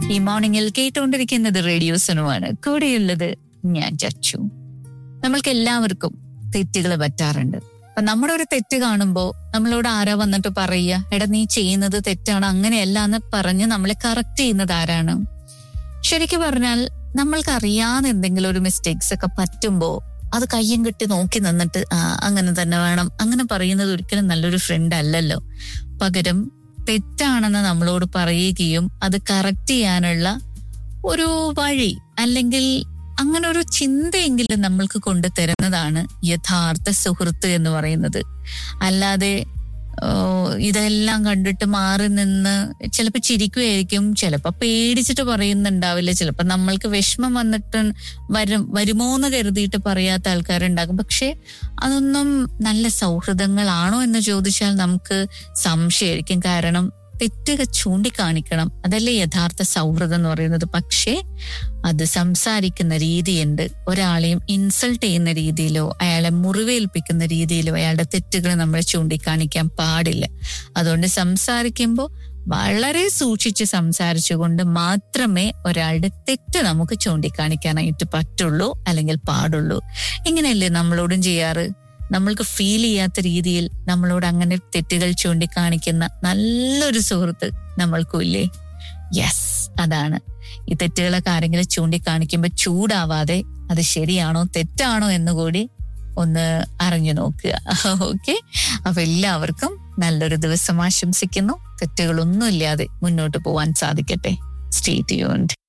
ഈ മോർണിംഗിൽ കേട്ടുകൊണ്ടിരിക്കുന്നത് റേഡിയോ സനുവാണ് കൂടെയുള്ളത് ഞാൻ ചച്ചു നമ്മൾക്ക് എല്ലാവർക്കും തെറ്റുകൾ പറ്റാറുണ്ട് അപ്പൊ നമ്മുടെ ഒരു തെറ്റ് കാണുമ്പോ നമ്മളോട് ആരാ വന്നിട്ട് പറയുക എടാ നീ ചെയ്യുന്നത് തെറ്റാണ് അങ്ങനെയല്ല എന്ന് പറഞ്ഞ് നമ്മളെ കറക്റ്റ് ചെയ്യുന്നത് ആരാണ് ശരിക്കും പറഞ്ഞാൽ നമ്മൾക്ക് അറിയാതെ എന്തെങ്കിലും ഒരു മിസ്റ്റേക്സ് ഒക്കെ പറ്റുമ്പോ അത് കയ്യും കെട്ടി നോക്കി നിന്നിട്ട് ആ അങ്ങനെ തന്നെ വേണം അങ്ങനെ പറയുന്നത് ഒരിക്കലും നല്ലൊരു ഫ്രണ്ട് അല്ലല്ലോ പകരം തെറ്റാണെന്ന് നമ്മളോട് പറയുകയും അത് കറക്റ്റ് ചെയ്യാനുള്ള ഒരു വഴി അല്ലെങ്കിൽ അങ്ങനെ ഒരു ചിന്തയെങ്കിലും നമ്മൾക്ക് കൊണ്ടു തരുന്നതാണ് യഥാർത്ഥ സുഹൃത്ത് എന്ന് പറയുന്നത് അല്ലാതെ ഓ, ഇതെല്ലാം കണ്ടിട്ട് മാറി നിന്ന് ചിലപ്പോൾ ചിരിക്കുമായിരിക്കും ചിലപ്പോൾ പേടിച്ചിട്ട് പറയുന്നുണ്ടാവില്ല ചിലപ്പോൾ നമ്മൾക്ക് വിഷമം വന്നിട്ട് വരും വരുമോ എന്ന് കരുതിയിട്ട് പറയാത്ത ആൾക്കാരുണ്ടാകും പക്ഷെ അതൊന്നും നല്ല സൗഹൃദങ്ങളാണോ എന്ന് ചോദിച്ചാൽ നമുക്ക് സംശയമായിരിക്കും കാരണം തെറ്റുകൾ ചൂണ്ടിക്കാണിക്കണം അതല്ലേ യഥാർത്ഥ സൗഹൃദം എന്ന് പറയുന്നത് പക്ഷേ അത് സംസാരിക്കുന്ന രീതിയുണ്ട് ഒരാളെയും ഇൻസൾട്ട് ചെയ്യുന്ന രീതിയിലോ അയാളെ മുറിവേൽപ്പിക്കുന്ന രീതിയിലോ അയാളുടെ തെറ്റുകൾ നമ്മൾ ചൂണ്ടിക്കാണിക്കാൻ പാടില്ല അതുകൊണ്ട് സംസാരിക്കുമ്പോൾ വളരെ സൂക്ഷിച്ച് സംസാരിച്ചുകൊണ്ട് മാത്രമേ ഒരാളുടെ തെറ്റ് നമുക്ക് ചൂണ്ടിക്കാണിക്കാനായിട്ട് പറ്റുള്ളൂ അല്ലെങ്കിൽ പാടുള്ളൂ ഇങ്ങനെയല്ലേ നമ്മളോടും ചെയ്യാറ് നമ്മൾക്ക് ഫീൽ ചെയ്യാത്ത രീതിയിൽ നമ്മളോട് അങ്ങനെ തെറ്റുകൾ ചൂണ്ടിക്കാണിക്കുന്ന നല്ലൊരു സുഹൃത്ത് നമ്മൾക്കും ഇല്ലേ യെസ് അതാണ് ഈ തെറ്റുകളൊക്കെ ആരെങ്കിലും ചൂണ്ടിക്കാണിക്കുമ്പോൾ ചൂടാവാതെ അത് ശരിയാണോ തെറ്റാണോ എന്ന് കൂടി ഒന്ന് അറിഞ്ഞു നോക്കുക ഓക്കെ അപ്പൊ എല്ലാവർക്കും നല്ലൊരു ദിവസം ആശംസിക്കുന്നു തെറ്റുകളൊന്നും ഇല്ലാതെ മുന്നോട്ട് പോവാൻ സാധിക്കട്ടെ സ്റ്റേ ട്യൂൺഡ്